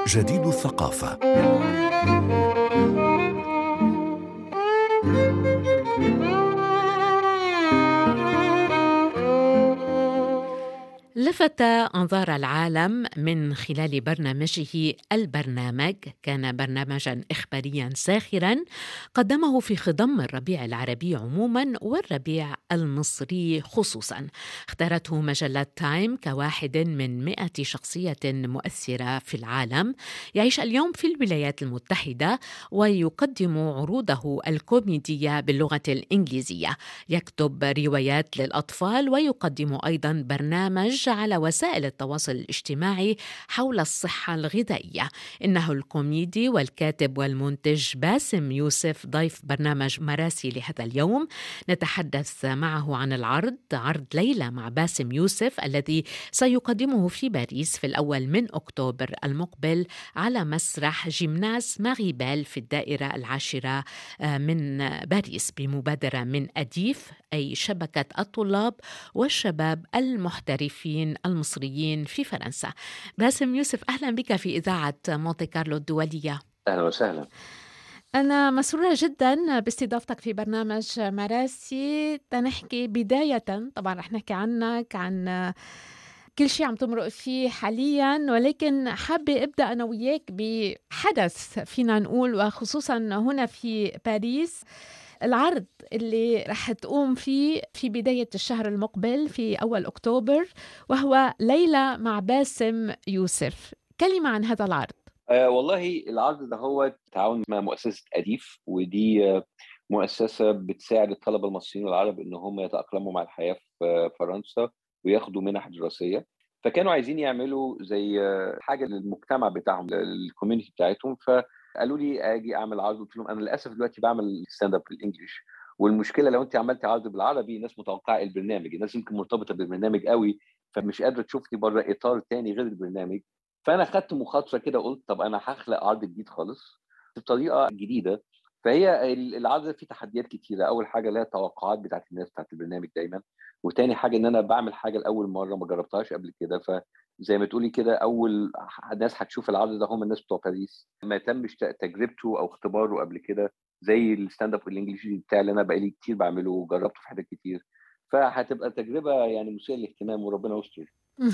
جديد الثقافة لفت انظار العالم من خلال برنامجه البرنامج كان برنامجا اخباريا ساخرا قدمه في خضم الربيع العربي عموما والربيع المصري خصوصا اختارته مجله تايم كواحد من مئة شخصيه مؤثره في العالم يعيش اليوم في الولايات المتحده ويقدم عروضه الكوميديه باللغه الانجليزيه يكتب روايات للاطفال ويقدم ايضا برنامج على وسائل التواصل الاجتماعي حول الصحة الغذائية إنه الكوميدي والكاتب والمنتج باسم يوسف ضيف برنامج مراسي لهذا اليوم نتحدث معه عن العرض عرض ليلى مع باسم يوسف الذي سيقدمه في باريس في الأول من أكتوبر المقبل على مسرح جيمناز ماريبال في الدائرة العاشرة آه، من باريس بمبادرة من أديف أي شبكة الطلاب والشباب المحترفين المصريين في فرنسا باسم يوسف أهلا بك في إذاعة مونتي كارلو الدولية أهلا وسهلا أنا مسرورة جدا باستضافتك في برنامج مراسي تنحكي بداية طبعا رح نحكي عنك عن كل شيء عم تمرق فيه حاليا ولكن حابة أبدأ أنا وياك بحدث فينا نقول وخصوصا هنا في باريس العرض اللي رح تقوم فيه في بداية الشهر المقبل في أول أكتوبر وهو ليلى مع باسم يوسف كلمة عن هذا العرض آه والله العرض ده هو تعاون مع مؤسسة أديف ودي آه مؤسسة بتساعد الطلبة المصريين والعرب إن هم يتأقلموا مع الحياة في فرنسا وياخدوا منح دراسية فكانوا عايزين يعملوا زي آه، حاجة للمجتمع بتاعهم للكوميونتي بتاعتهم ف قالوا لي اجي اعمل عرض قلت لهم انا للاسف دلوقتي بعمل ستاند اب بالانجلش والمشكله لو انت عملتي عرض بالعربي الناس متوقعه البرنامج الناس يمكن مرتبطه بالبرنامج قوي فمش قادره تشوفني بره اطار تاني غير البرنامج فانا خدت مخاطره كده قلت طب انا هخلق عرض جديد خالص بطريقه جديده فهي العرض فيه تحديات كتيره اول حاجه لها التوقعات بتاعت الناس بتاعت البرنامج دايما وتاني حاجه ان انا بعمل حاجه لاول مره ما جربتهاش قبل كده فزي ما تقولي كده اول ناس هتشوف العرض ده هم الناس بتوع باريس ما تمش تجربته او اختباره قبل كده زي الستاند اب الانجليزي بتاعي اللي انا بقالي كتير بعمله وجربته في حاجات كتير فهتبقى تجربه يعني مثيره للاهتمام وربنا يستر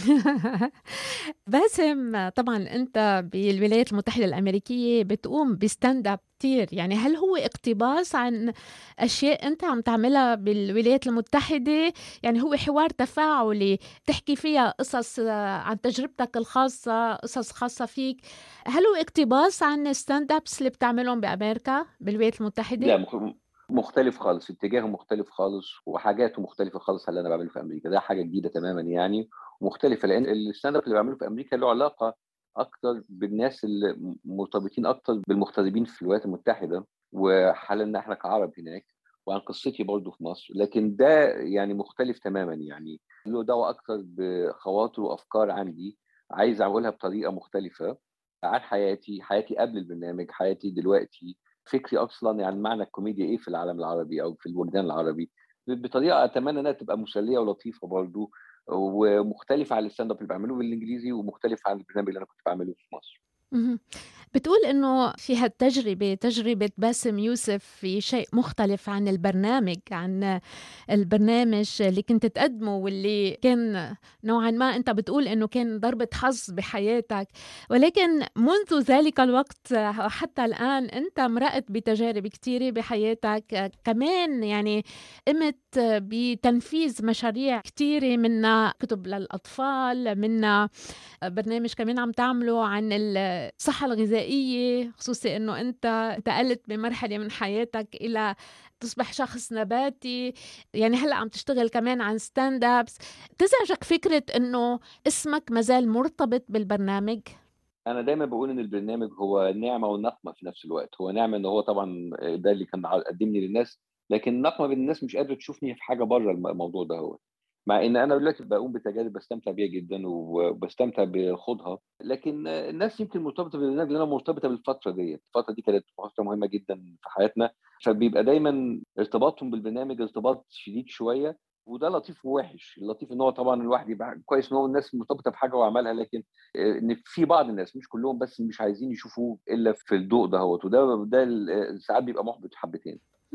باسم طبعا انت بالولايات المتحده الامريكيه بتقوم بستاند اب كثير يعني هل هو اقتباس عن اشياء انت عم تعملها بالولايات المتحده يعني هو حوار تفاعلي تحكي فيها قصص عن تجربتك الخاصه قصص خاصه فيك هل هو اقتباس عن ستاند ابس اللي بتعملهم بامريكا بالولايات المتحده لا مختلف خالص اتجاهه مختلف خالص وحاجاته مختلفه خالص اللي انا بعمله في امريكا ده حاجه جديده تماما يعني ومختلفه لان الستاند اب اللي بعمله في امريكا له علاقه اكتر بالناس اللي مرتبطين اكتر بالمغتربين في الولايات المتحده وحالنا احنا كعرب هناك وعن قصتي برضه في مصر لكن ده يعني مختلف تماما يعني له دعوه اكتر بخواطر وافكار عندي عايز اقولها بطريقه مختلفه عن حياتي حياتي قبل البرنامج حياتي دلوقتي فكري اصلا يعني معنى الكوميديا ايه في العالم العربي او في الوجدان العربي بطريقه اتمنى انها تبقى مسليه ولطيفه برضو ومختلفه عن الستاند اب اللي بعمله بالانجليزي ومختلف عن البرنامج اللي انا كنت بعمله في مصر بتقول إنه في هالتجربة تجربة باسم يوسف في شيء مختلف عن البرنامج عن البرنامج اللي كنت تقدمه واللي كان نوعا ما أنت بتقول إنه كان ضربة حظ بحياتك ولكن منذ ذلك الوقت حتى الآن أنت مرقت بتجارب كثيرة بحياتك كمان يعني قمت بتنفيذ مشاريع كثيرة منها كتب للأطفال منها برنامج كمان عم تعمله عن الصحة الغذائية خصوصي انه انت انتقلت بمرحلة من حياتك الى تصبح شخص نباتي يعني هلا عم تشتغل كمان عن ستاند ابس تزعجك فكرة انه اسمك مازال مرتبط بالبرنامج انا دايما بقول ان البرنامج هو نعمه ونقمه في نفس الوقت هو نعمه ان هو طبعا ده اللي كان قدمني للنااس لكن نقمه بالناس مش قادره تشوفني في حاجه بره الموضوع ده هو مع ان انا دلوقتي بقوم بتجارب بستمتع بيها جدا وبستمتع بخوضها لكن الناس يمكن مرتبطه بالبرنامج لانها مرتبطه بالفتره ديت الفتره دي كانت فتره مهمه جدا في حياتنا فبيبقى دايما ارتباطهم بالبرنامج ارتباط شديد شويه وده لطيف ووحش اللطيف ان هو طبعا الواحد يبقى كويس ان هو الناس مرتبطه بحاجه وعملها لكن آه، ان في بعض الناس مش كلهم بس مش عايزين يشوفوه الا في الضوء دهوت وده ده ساعات بيبقى محبط حبتين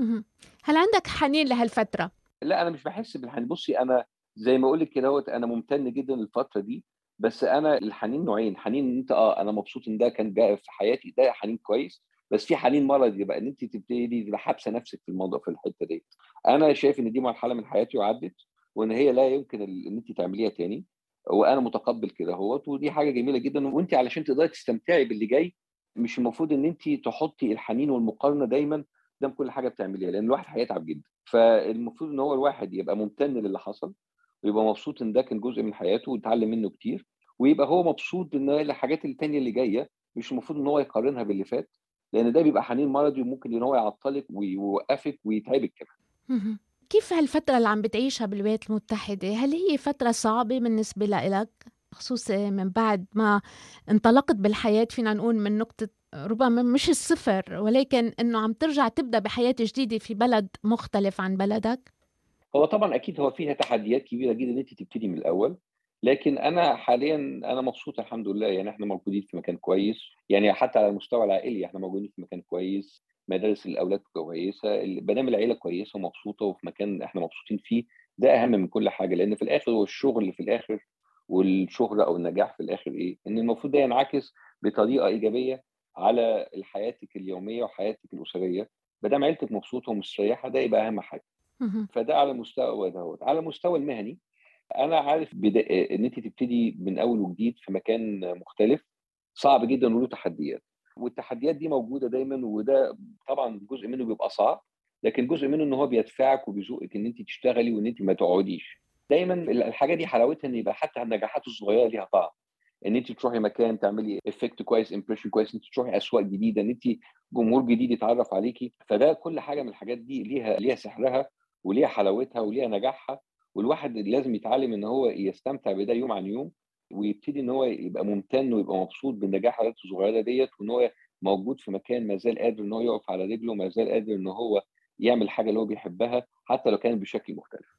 هل عندك حنين لهالفتره لا انا مش بحس بالحنين بصي انا زي ما اقول لك كده انا ممتن جدا للفتره دي بس انا الحنين نوعين حنين ان انت اه انا مبسوط ان ده كان جاء في حياتي ده حنين كويس بس في حنين مرضي بقى ان انت تبتدي تبقى حابسه نفسك في الموضوع في الحته دي انا شايف ان دي مرحله من حياتي وعدت وان هي لا يمكن ان انت تعمليها تاني وانا متقبل كده اهوت ودي حاجه جميله جدا وانت علشان تقدري تستمتعي باللي جاي مش المفروض ان انت تحطي الحنين والمقارنه دايما قدام كل حاجه بتعمليها لان الواحد هيتعب جدا فالمفروض ان هو الواحد يبقى ممتن للي حصل ويبقى مبسوط ان ده كان جزء من حياته ويتعلم منه كتير ويبقى هو مبسوط ان الحاجات التانية اللي جايه مش المفروض ان هو يقارنها باللي فات لان ده بيبقى حنين مرضي وممكن ان هو يعطلك ويوقفك ويتعبك كمان كيف هالفترة اللي عم بتعيشها بالولايات المتحدة هل هي فترة صعبة بالنسبة لك خصوصا من بعد ما انطلقت بالحياة فينا نقول من نقطة ربما مش الصفر ولكن انه عم ترجع تبدا بحياه جديده في بلد مختلف عن بلدك هو طبعا اكيد هو فيها تحديات كبيره جدا ان انت تبتدي من الاول لكن انا حاليا انا مبسوط الحمد لله يعني احنا موجودين في مكان كويس يعني حتى على المستوى العائلي احنا موجودين في مكان كويس مدارس الاولاد كويسه بدام العيله كويسه ومبسوطه وفي مكان احنا مبسوطين فيه ده اهم من كل حاجه لان في الاخر هو الشغل في الاخر والشهره او النجاح في الاخر ايه؟ ان المفروض ده ينعكس بطريقه ايجابيه على حياتك اليوميه وحياتك الاسريه ما دام عيلتك مبسوطه ومستريحه ده يبقى اهم حاجه. فده على المستوى دوت على المستوى المهني انا عارف بدا... ان انت تبتدي من اول وجديد في مكان مختلف صعب جدا وله تحديات والتحديات دي موجوده دايما وده طبعا جزء منه بيبقى صعب لكن جزء منه ان هو بيدفعك وبيزقك ان انت تشتغلي وان انت ما تقعديش دايما الحاجه دي حلاوتها ان يبقى حتى النجاحات الصغيره ليها طعم ان انت تروحي مكان تعملي افكت كويس امبريشن كويس انت تروحي اسواق جديده ان انت جمهور جديد يتعرف عليكي فده كل حاجه من الحاجات دي ليها ليها سحرها وليها حلاوتها وليها نجاحها والواحد لازم يتعلم ان هو يستمتع بده يوم عن يوم ويبتدي ان هو يبقى ممتن ويبقى مبسوط بالنجاح حالاته الصغيره ديت وان هو موجود في مكان ما زال قادر ان هو يقف على رجله ما زال قادر ان هو يعمل حاجه اللي هو بيحبها حتى لو كانت بشكل مختلف.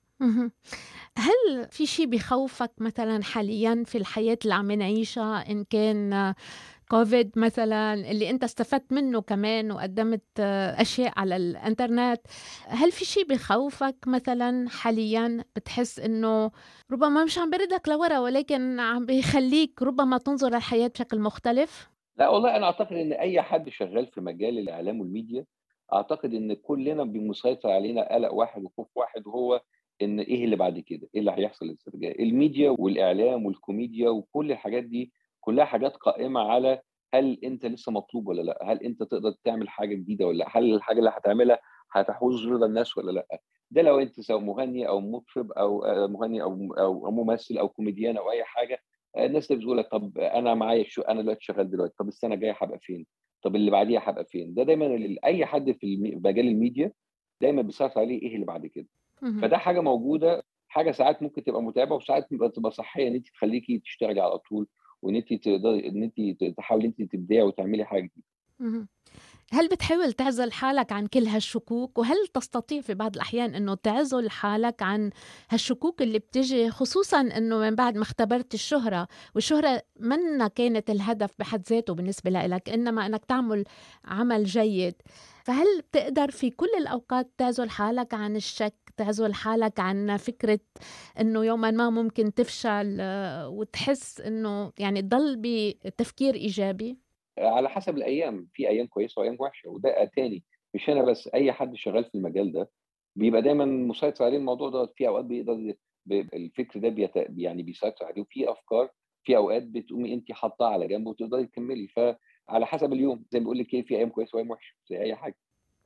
هل في شيء بخوفك مثلا حاليا في الحياه اللي عم نعيشها ان كان كوفيد مثلا اللي انت استفدت منه كمان وقدمت اشياء على الانترنت هل في شيء بخوفك مثلا حاليا بتحس انه ربما مش عم بردك لورا ولكن عم بيخليك ربما تنظر للحياه بشكل مختلف لا والله انا اعتقد ان اي حد شغال في مجال الاعلام والميديا اعتقد ان كلنا بمسيطر علينا قلق واحد وخوف واحد وهو ان ايه اللي بعد كده؟ ايه اللي هيحصل الاسترجاع؟ الميديا والاعلام والكوميديا وكل الحاجات دي كلها حاجات قائمه على هل انت لسه مطلوب ولا لا؟ هل انت تقدر تعمل حاجه جديده ولا لا؟ هل الحاجه اللي هتعملها هتحوز رضا الناس ولا لا؟ ده لو انت سواء مغني او مطرب او مغني او او ممثل او كوميديان او اي حاجه الناس اللي بتقول لك طب انا معايا شو انا دلوقتي شغال دلوقتي طب السنه الجايه هبقى فين؟ طب اللي بعديها هبقى فين؟ ده دايما اي حد في مجال الميديا دايما بيصرف عليه ايه اللي بعد كده. فده حاجه موجوده حاجه ساعات ممكن تبقى متعبه وساعات تبقى صحيه ان انت تخليكي تشتغلي على طول وان انت تقدري ان انت تحاولي انت تبدعي وتعملي حاجه جديده. هل بتحاول تعزل حالك عن كل هالشكوك وهل تستطيع في بعض الأحيان أنه تعزل حالك عن هالشكوك اللي بتجي خصوصا أنه من بعد ما اختبرت الشهرة والشهرة منا كانت الهدف بحد ذاته بالنسبة لك إنما أنك تعمل عمل جيد فهل بتقدر في كل الأوقات تعزل حالك عن الشك تعزل حالك عن فكرة أنه يوما ما ممكن تفشل آه، وتحس أنه يعني تضل بتفكير إيجابي على حسب الايام في ايام كويسه وايام وحشه وده تاني مش انا بس اي حد شغال في المجال ده بيبقى دايما مسيطر عليه الموضوع ده في اوقات بيقدر الفكر ده بيت... يعني بيسيطر عليه وفي افكار في اوقات بتقومي انت حاطاها على جنب وتقدري تكملي فعلى حسب اليوم زي ما بقول لك ايه في ايام كويسه وايام وحشه زي اي حاجه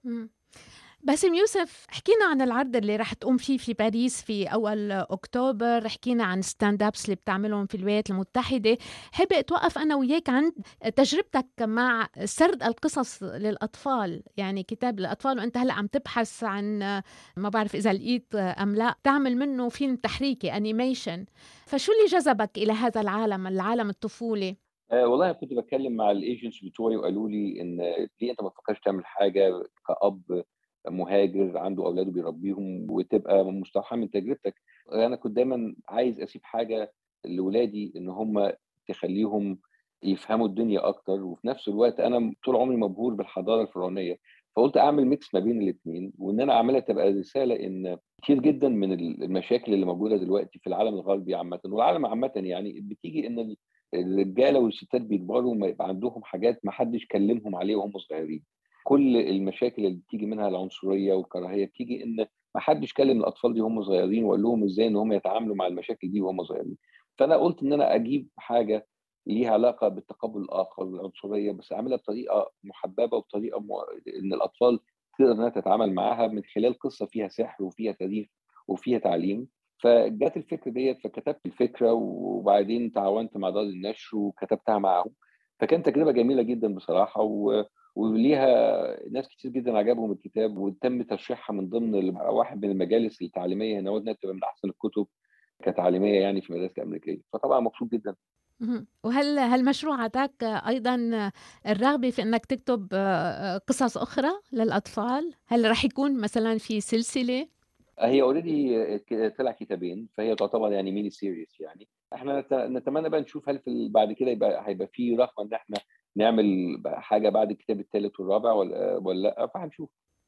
باسم يوسف حكينا عن العرض اللي رح تقوم فيه في باريس في اول اكتوبر حكينا عن ستاند ابس اللي بتعملهم في الولايات المتحده حابه اتوقف انا وياك عند تجربتك مع سرد القصص للاطفال يعني كتاب للاطفال وانت هلا عم تبحث عن ما بعرف اذا لقيت ام لا تعمل منه فيلم تحريكي انيميشن فشو اللي جذبك الى هذا العالم العالم الطفولي أه والله كنت بتكلم مع الايجنتس بتوعي وقالوا لي ان ليه انت ما تفكرش تعمل حاجه كاب مهاجر عنده اولاده بيربيهم وتبقى مستوحاه من تجربتك انا كنت دايما عايز اسيب حاجه لاولادي ان هم تخليهم يفهموا الدنيا اكتر وفي نفس الوقت انا طول عمري مبهور بالحضاره الفرعونيه فقلت اعمل ميكس ما بين الاثنين وان انا اعملها تبقى رساله ان كتير جدا من المشاكل اللي موجوده دلوقتي في العالم الغربي عامه والعالم عامه يعني بتيجي ان الرجاله والستات بيكبروا ما يبقى عندهم حاجات ما حدش كلمهم عليها وهم صغيرين كل المشاكل اللي بتيجي منها العنصريه والكراهيه بتيجي ان ما حدش كلم الاطفال دي وهم صغيرين وقال لهم ازاي ان هم يتعاملوا مع المشاكل دي وهم صغيرين فانا قلت ان انا اجيب حاجه ليها علاقه بالتقبل الاخر والعنصريه بس اعملها بطريقه محببه وبطريقه م... ان الاطفال تقدر انها تتعامل معاها من خلال قصه فيها سحر وفيها تاريخ وفيها تعليم فجت الفكره ديت فكتبت الفكره وبعدين تعاونت مع دار النشر وكتبتها معاهم فكانت تجربه جميله جدا بصراحه و... وليها ناس كتير جدا عجبهم الكتاب وتم ترشيحها من ضمن واحد من المجالس التعليميه هنا انها تبقى من احسن الكتب كتعليميه يعني في المدارس الامريكيه فطبعا مبسوط جدا وهل هل مشروع اعطاك ايضا الرغبه في انك تكتب قصص اخرى للاطفال؟ هل راح يكون مثلا في سلسله؟ هي اوريدي طلع كتابين فهي تعتبر يعني ميني سيريس يعني احنا نتمنى بقى نشوف هل في بعد كده يبقى هيبقى في رغبه ان احنا نعمل حاجه بعد الكتاب الثالث والرابع ولا ولا لا فهنشوف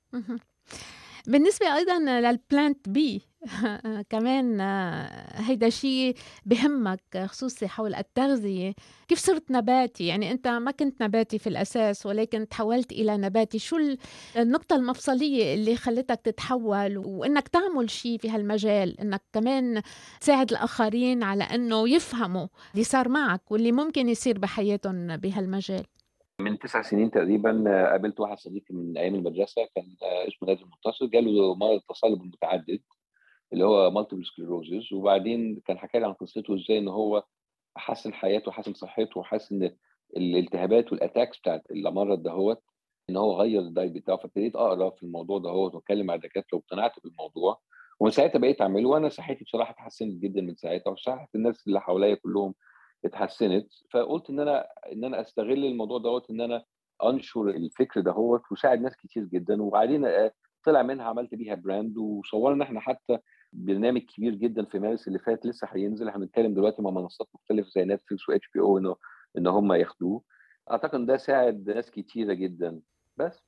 بالنسبة أيضا للبلانت بي كمان هيدا شيء بهمك خصوصي حول التغذية كيف صرت نباتي يعني أنت ما كنت نباتي في الأساس ولكن تحولت إلى نباتي شو النقطة المفصلية اللي خلتك تتحول وإنك تعمل شيء في هالمجال إنك كمان تساعد الآخرين على أنه يفهموا اللي صار معك واللي ممكن يصير بحياتهم بهالمجال من تسع سنين تقريبا قابلت واحد صديقي من ايام المدرسه كان اسمه نادر منتصر جاله مرض التصلب المتعدد اللي هو مالتيبل سكليروزز وبعدين كان حكى لي عن قصته ازاي ان هو حسن حياته وحسن صحته وحسن الالتهابات والاتاكس بتاعت المرض دهوت ان هو غير الدايت بتاعه فابتديت اقرا في الموضوع دهوت واتكلم مع الدكاتره واقتنعت بالموضوع ومن ساعتها بقيت اعمله وانا صحتي بصراحه اتحسنت جدا من ساعتها وصحه الناس اللي حواليا كلهم اتحسنت فقلت ان انا ان انا استغل الموضوع دوت ان انا انشر الفكر دهوت وساعد ناس كتير جدا وبعدين طلع منها عملت بيها براند وصورنا احنا حتى برنامج كبير جدا في مارس اللي فات لسه هينزل احنا بنتكلم دلوقتي مع منصات مختلفه زي نتفلكس واتش بي او انه ان هم ياخدوه اعتقد ان ده ساعد ناس كتيره جدا بس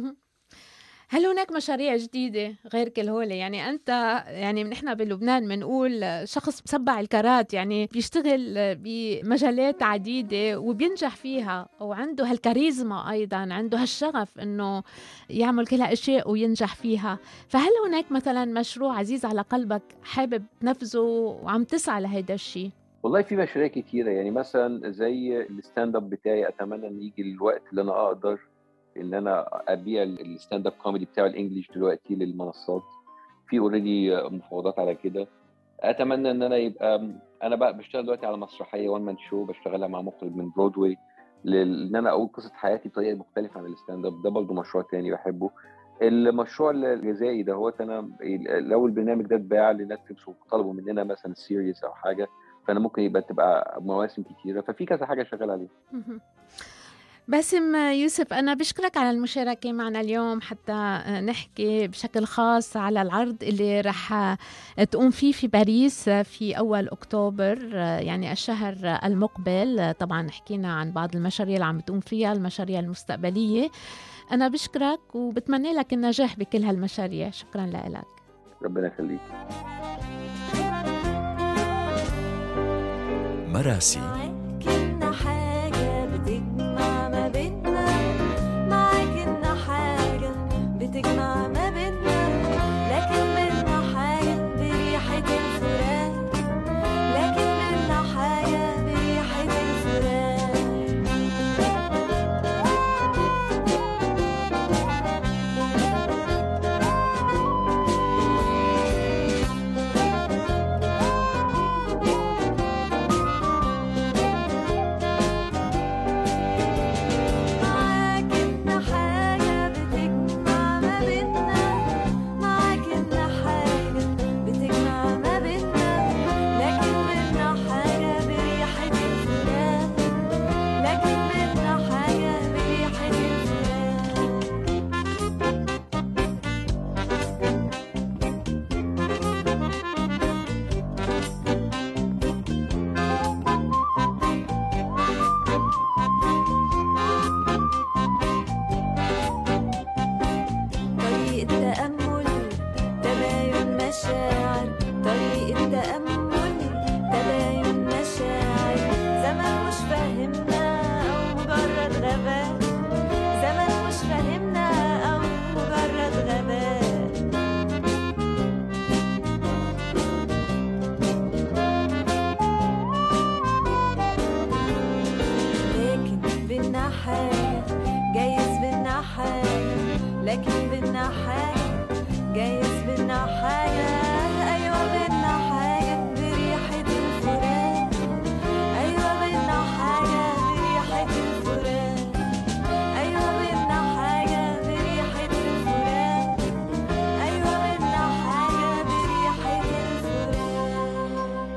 هل هناك مشاريع جديدة غير كل هولي يعني أنت يعني نحن بلبنان بنقول شخص مسبع الكرات يعني بيشتغل بمجالات عديدة وبينجح فيها وعنده هالكاريزما أيضا عنده هالشغف إنه يعمل كل هالأشياء وينجح فيها فهل هناك مثلا مشروع عزيز على قلبك حابب تنفذه وعم تسعى لهيدا الشيء؟ والله في مشاريع كتيرة يعني مثلا زي الستاند اب بتاعي اتمنى ان يجي الوقت اللي انا اقدر ان انا ابيع الستاند اب كوميدي بتاع الانجليش دلوقتي للمنصات في اوريدي مفاوضات على كده اتمنى ان انا يبقى انا بقى بشتغل دلوقتي على مسرحيه وان مان شو بشتغلها مع مخرج من برودواي ان انا اقول قصه حياتي بطريقه مختلفه عن الستاند اب ده برضه مشروع تاني بحبه المشروع الجزائي ده هو انا لو البرنامج ده اتباع لنتفلكس وطلبوا مننا مثلا سيريس او حاجه فانا ممكن يبقى تبقى مواسم كتيره ففي كذا حاجه شغال عليها باسم يوسف أنا بشكرك على المشاركة معنا اليوم حتى نحكي بشكل خاص على العرض اللي رح تقوم فيه في باريس في أول أكتوبر يعني الشهر المقبل طبعا حكينا عن بعض المشاريع اللي عم تقوم فيها المشاريع المستقبلية أنا بشكرك وبتمنى لك النجاح بكل هالمشاريع شكرا لك ربنا يخليك مراسي تجمع ما بيننا لكن بينا حاجة بريحة الفراق لكن بينا حاجة بريحة الفراق لكن بدنا حاجة جايز بدنا حاجة أيوة بدنا حاجة بريحة الفراق أيوة بدنا حاجة بريحة الفراق أيوة بدنا حاجة بريحة الفراق أيوة بدنا حاجة بريحة الفراق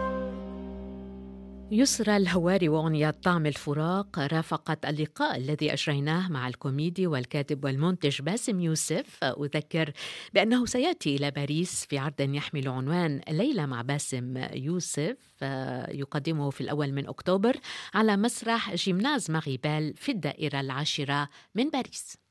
يسرى الهواري وأغنية طعم الفراق رافقت اللقاء الذي أجريناه مع الكوميدي والكاتب والمنتج باسم يوسف أذكر بأنه سيأتي إلى باريس في عرض يحمل عنوان ليلة مع باسم يوسف يقدمه في الأول من أكتوبر على مسرح جيمناز ماغيبال في الدائرة العاشرة من باريس